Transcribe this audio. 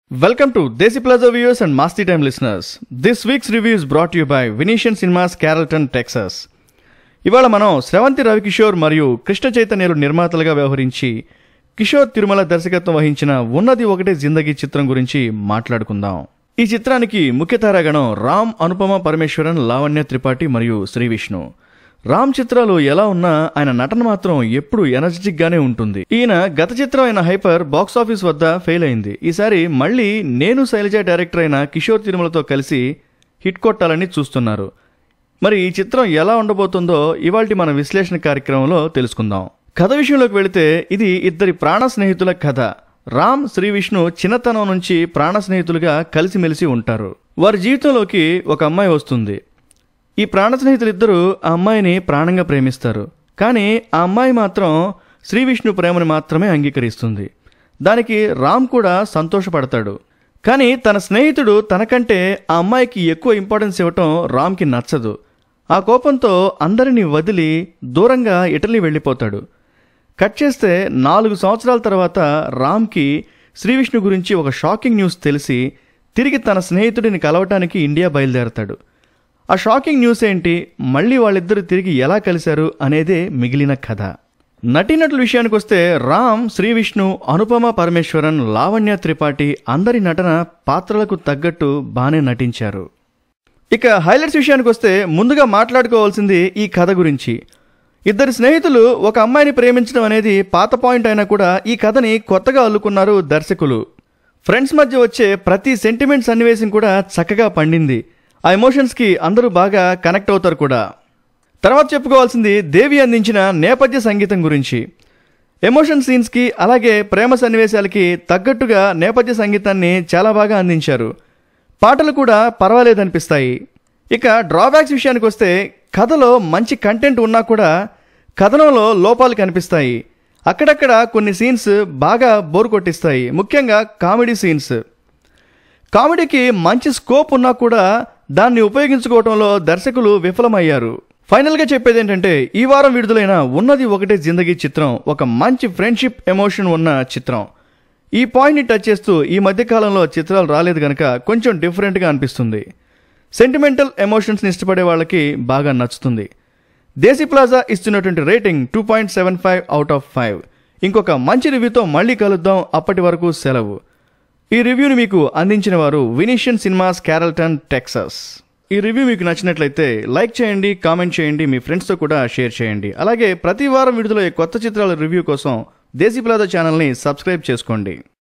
Welcome to Desi Plaza viewers and Masti Time listeners. This week's review is brought to you by Venetian Cinemas, Carrollton, Texas. ఇవాళ మనం స్రవంతి రవికిషోర్ మరియు కృష్ణ చైతన్యలు నిర్మాతలుగా వ్యవహరించి కిషోర్ తిరుమల దర్శకత్వం వహించిన ఉన్నది ఒకటే జిందగీ చిత్రం గురించి మాట్లాడుకుందాం ఈ చిత్రానికి ముఖ్య తారాగణం రామ్ అనుపమ పరమేశ్వరన్ లావణ్య త్రిపాఠి మరియు శ్రీ విష్ణు రామ్ చిత్రాలు ఎలా ఉన్నా ఆయన నటన మాత్రం ఎప్పుడు ఎనర్జెటిక్ గానే ఉంటుంది ఈయన గత చిత్రం అయిన హైపర్ బాక్స్ ఆఫీస్ వద్ద ఫెయిల్ అయింది ఈసారి మళ్ళీ నేను శైలజ డైరెక్టర్ అయిన కిషోర్ తిరుమలతో కలిసి హిట్ కొట్టాలని చూస్తున్నారు మరి ఈ చిత్రం ఎలా ఉండబోతుందో ఇవాల్టి మన విశ్లేషణ కార్యక్రమంలో తెలుసుకుందాం కథ విషయంలోకి వెళితే ఇది ఇద్దరి ప్రాణ స్నేహితుల కథ రామ్ శ్రీ విష్ణు చిన్నతనం నుంచి ప్రాణ స్నేహితులుగా కలిసిమెలిసి ఉంటారు వారి జీవితంలోకి ఒక అమ్మాయి వస్తుంది ఈ ప్రాణ స్నేహితులిద్దరూ ఆ అమ్మాయిని ప్రాణంగా ప్రేమిస్తారు కానీ ఆ అమ్మాయి మాత్రం శ్రీ విష్ణు ప్రేమను మాత్రమే అంగీకరిస్తుంది దానికి రామ్ కూడా సంతోషపడతాడు కానీ తన స్నేహితుడు తనకంటే ఆ అమ్మాయికి ఎక్కువ ఇంపార్టెన్స్ ఇవ్వటం రామ్కి నచ్చదు ఆ కోపంతో అందరినీ వదిలి దూరంగా ఇటలీ వెళ్ళిపోతాడు కట్ చేస్తే నాలుగు సంవత్సరాల తర్వాత రామ్కి శ్రీ విష్ణు గురించి ఒక షాకింగ్ న్యూస్ తెలిసి తిరిగి తన స్నేహితుడిని కలవటానికి ఇండియా బయలుదేరతాడు ఆ షాకింగ్ న్యూస్ ఏంటి మళ్ళీ వాళ్ళిద్దరూ తిరిగి ఎలా కలిశారు అనేదే మిగిలిన కథ నటీనటుల విషయానికి వస్తే రామ్ శ్రీ విష్ణు అనుపమ పరమేశ్వరన్ లావణ్య త్రిపాఠి అందరి నటన పాత్రలకు తగ్గట్టు బాగానే నటించారు ఇక హైలైట్స్ విషయానికి వస్తే ముందుగా మాట్లాడుకోవాల్సింది ఈ కథ గురించి ఇద్దరు స్నేహితులు ఒక అమ్మాయిని ప్రేమించడం అనేది పాత పాయింట్ అయినా కూడా ఈ కథని కొత్తగా అల్లుకున్నారు దర్శకులు ఫ్రెండ్స్ మధ్య వచ్చే ప్రతి సెంటిమెంట్ సన్నివేశం కూడా చక్కగా పండింది ఆ ఎమోషన్స్కి అందరూ బాగా కనెక్ట్ అవుతారు కూడా తర్వాత చెప్పుకోవాల్సింది దేవి అందించిన నేపథ్య సంగీతం గురించి ఎమోషన్ సీన్స్కి అలాగే ప్రేమ సన్నివేశాలకి తగ్గట్టుగా నేపథ్య సంగీతాన్ని చాలా బాగా అందించారు పాటలు కూడా పర్వాలేదనిపిస్తాయి ఇక డ్రాబ్యాక్స్ విషయానికి వస్తే కథలో మంచి కంటెంట్ ఉన్నా కూడా కథనంలో లోపాలు కనిపిస్తాయి అక్కడక్కడ కొన్ని సీన్స్ బాగా బోర్ కొట్టిస్తాయి ముఖ్యంగా కామెడీ సీన్స్ కామెడీకి మంచి స్కోప్ ఉన్నా కూడా దాన్ని ఉపయోగించుకోవడంలో దర్శకులు విఫలమయ్యారు ఫైనల్గా చెప్పేది ఏంటంటే ఈ వారం విడుదలైన ఉన్నది ఒకటే జిందగీ చిత్రం ఒక మంచి ఫ్రెండ్షిప్ ఎమోషన్ ఉన్న చిత్రం ఈ పాయింట్ని టచ్ చేస్తూ ఈ మధ్య కాలంలో చిత్రాలు రాలేదు కనుక కొంచెం డిఫరెంట్గా అనిపిస్తుంది సెంటిమెంటల్ ఎమోషన్స్ని ఇష్టపడే వాళ్ళకి బాగా నచ్చుతుంది దేశీ ప్లాజా ఇస్తున్నటువంటి rating two point seven five out of five ఇంకొక మంచి రివ్యూతో మళ్ళీ కలుద్దాం అప్పటి వరకు సెలవు ఈ రివ్యూని మీకు అందించిన వారు వినీషియన్ సినిమాస్ క్యారల్టన్ టెక్సస్ ఈ రివ్యూ మీకు నచ్చినట్లయితే లైక్ చేయండి కామెంట్ చేయండి మీ ఫ్రెండ్స్తో కూడా షేర్ చేయండి అలాగే ప్రతి వారం విడుదలయ్యే కొత్త చిత్రాల రివ్యూ కోసం దేశీ ప్లాజా ఛానల్ని సబ్స్క్రైబ్ చేసుకోండి